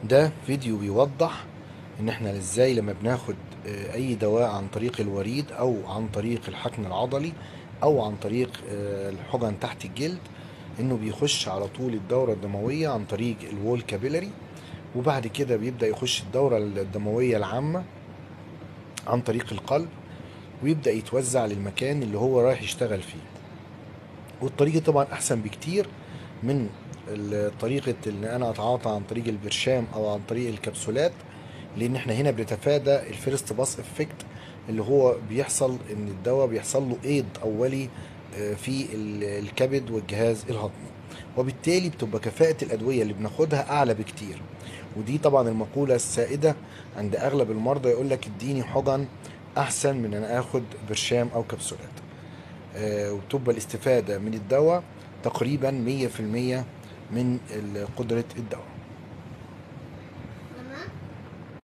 ده فيديو بيوضح ان احنا ازاي لما بناخد آه، اي دواء عن طريق الوريد او عن طريق الحقن العضلي او عن طريق آه، الحقن تحت الجلد انه بيخش على طول الدورة الدموية عن طريق الوول كابيلاري وبعد كده بيبدأ يخش الدورة الدموية العامة عن طريق القلب ويبدأ يتوزع للمكان اللي هو رايح يشتغل فيه والطريقة طبعا أحسن بكتير من ال- طريقة إن أنا أتعاطى عن طريق البرشام أو عن طريق الكبسولات لأن إحنا هنا بنتفادى الفيرست باس افكت اللي هو بيحصل إن الدواء بيحصل له إيض أولي آه، في ال- الكبد والجهاز الهضمي وبالتالي بتبقى كفاءة الأدوية اللي بناخدها أعلى بكتير ودي طبعا المقولة السائدة عند أغلب المرضى يقول لك اديني حقن أحسن من أن آخد برشام أو كبسولات آه، وبتبقى الاستفادة من الدواء تقريبا 100% من ال- قدرة الدواء